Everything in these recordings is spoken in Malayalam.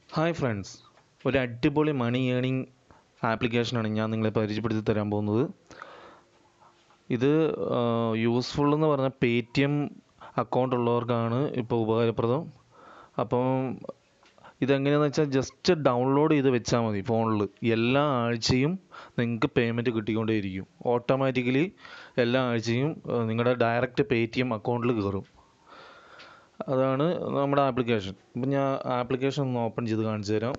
ഹായ് ഫ്രണ്ട്സ് ഒരു അടിപൊളി മണി ഏണിംഗ് ആപ്ലിക്കേഷനാണ് ഞാൻ നിങ്ങളെ പരിചയപ്പെടുത്തി തരാൻ പോകുന്നത് ഇത് യൂസ്ഫുൾ എന്ന് പറഞ്ഞാൽ പേ ടി എം അക്കൗണ്ട് ഉള്ളവർക്കാണ് ഇപ്പോൾ ഉപകാരപ്രദം അപ്പം ഇതെങ്ങനെയാണെന്ന് വെച്ചാൽ ജസ്റ്റ് ഡൗൺലോഡ് ചെയ്ത് വെച്ചാൽ മതി ഫോണിൽ എല്ലാ ആഴ്ചയും നിങ്ങൾക്ക് പേയ്മെൻറ്റ് കിട്ടിക്കൊണ്ടേയിരിക്കും ഓട്ടോമാറ്റിക്കലി എല്ലാ ആഴ്ചയും നിങ്ങളുടെ ഡയറക്റ്റ് പേ ടി എം അക്കൗണ്ടിൽ കയറും അതാണ് നമ്മുടെ ആപ്ലിക്കേഷൻ ഇപ്പം ഞാൻ ആപ്ലിക്കേഷൻ ഒന്ന് ഓപ്പൺ ചെയ്ത് കാണിച്ചു തരാം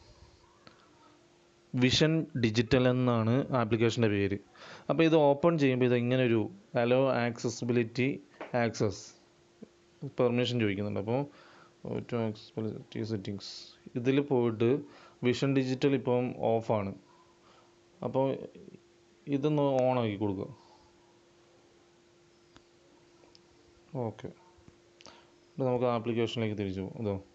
വിഷൻ ഡിജിറ്റൽ എന്നാണ് ആപ്ലിക്കേഷൻ്റെ പേര് അപ്പോൾ ഇത് ഓപ്പൺ ചെയ്യുമ്പോൾ ഇത് ഇങ്ങനെ ഒരു അലോ ആക്സസിബിലിറ്റി ആക്സസ് പെർമിഷൻ ചോദിക്കുന്നുണ്ട് അപ്പോൾ ടു ആക്സസിബിലിറ്റി സെറ്റിങ്സ് ഇതിൽ പോയിട്ട് വിഷൻ ഡിജിറ്റൽ ഇപ്പം ഓഫാണ് അപ്പോൾ ഇതൊന്ന് ഓൺ ആക്കി കൊടുക്കുക ഓക്കെ അപ്പോൾ നമുക്ക് ആപ്ലിക്കേഷനിലേക്ക് തിരിച്ചു പോകും ഇതോ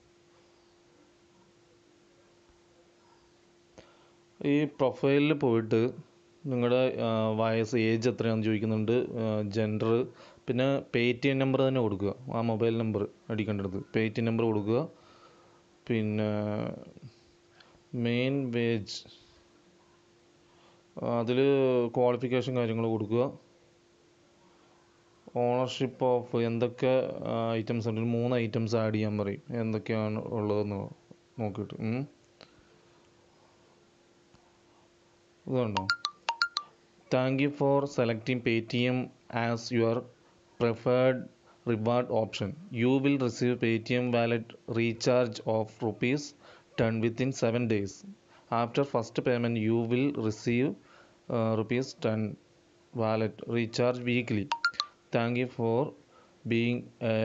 ഈ പ്രൊഫൈലിൽ പോയിട്ട് നിങ്ങളുടെ വയസ്സ് ഏജ് എത്രയാണെന്ന് ചോദിക്കുന്നുണ്ട് ജെൻഡർ പിന്നെ പേ ടി എം നമ്പർ തന്നെ കൊടുക്കുക ആ മൊബൈൽ നമ്പർ അടിക്കേണ്ടത് പേ ടി എം നമ്പർ കൊടുക്കുക പിന്നെ മെയിൻ വേജ് അതിൽ ക്വാളിഫിക്കേഷൻ കാര്യങ്ങൾ കൊടുക്കുക ഓണർഷിപ്പ് ഓഫ് എന്തൊക്കെ ഐറ്റംസ് ഉണ്ട് മൂന്ന് ഐറ്റംസ് ആഡ് ചെയ്യാൻ പറയും എന്തൊക്കെയാണ് ഉള്ളതെന്ന് നോക്കിയിട്ട് ഇതുണ്ടോ thank you for selecting Paytm as your preferred reward option you will receive Paytm wallet recharge of rupees ten within seven days after first payment you will receive rupees ten wallet recharge weekly thank you for being a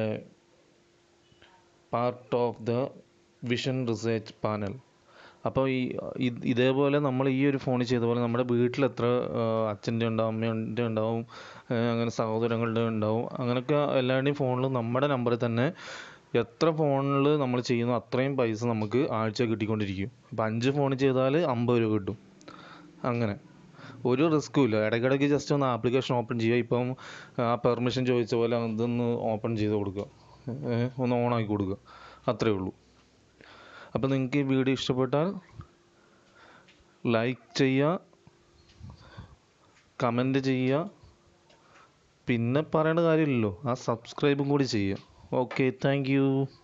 part of the vision research panel അപ്പോൾ ഈ ഇതേപോലെ നമ്മൾ ഈ ഒരു ഫോണിൽ ചെയ്ത പോലെ നമ്മുടെ വീട്ടിൽ എത്ര അച്ഛൻ്റെ ഉണ്ടാവും അമ്മയുടെ ഉണ്ടാവും അങ്ങനെ സഹോദരങ്ങളുടെ ഉണ്ടാവും അങ്ങനെയൊക്കെ എല്ലാവരുടെയും ഫോണിൽ നമ്മുടെ നമ്പറിൽ തന്നെ എത്ര ഫോണിൽ നമ്മൾ ചെയ്യുന്നു അത്രയും പൈസ നമുക്ക് ആഴ്ച കിട്ടിക്കൊണ്ടിരിക്കും അപ്പോൾ അഞ്ച് ഫോണിൽ ചെയ്താൽ അമ്പത് രൂപ കിട്ടും അങ്ങനെ ഒരു റിസ്ക്കും ഇല്ല ഇടയ്ക്കിടയ്ക്ക് ജസ്റ്റ് ഒന്ന് ആപ്ലിക്കേഷൻ ഓപ്പൺ ചെയ്യുക ഇപ്പം ആ പെർമിഷൻ ചോദിച്ച പോലെ അതൊന്ന് ഓപ്പൺ ചെയ്ത് കൊടുക്കുക ഒന്ന് ഓൺ ആക്കി കൊടുക്കുക അത്രയേ ഉള്ളൂ അപ്പോൾ നിങ്ങൾക്ക് ഈ വീഡിയോ ഇഷ്ടപ്പെട്ടാൽ ലൈക്ക് ചെയ്യുക കമൻറ്റ് ചെയ്യുക പിന്നെ പറയേണ്ട കാര്യമില്ലല്ലോ ആ സബ്സ്ക്രൈബും കൂടി ചെയ്യുക ഓക്കെ താങ്ക്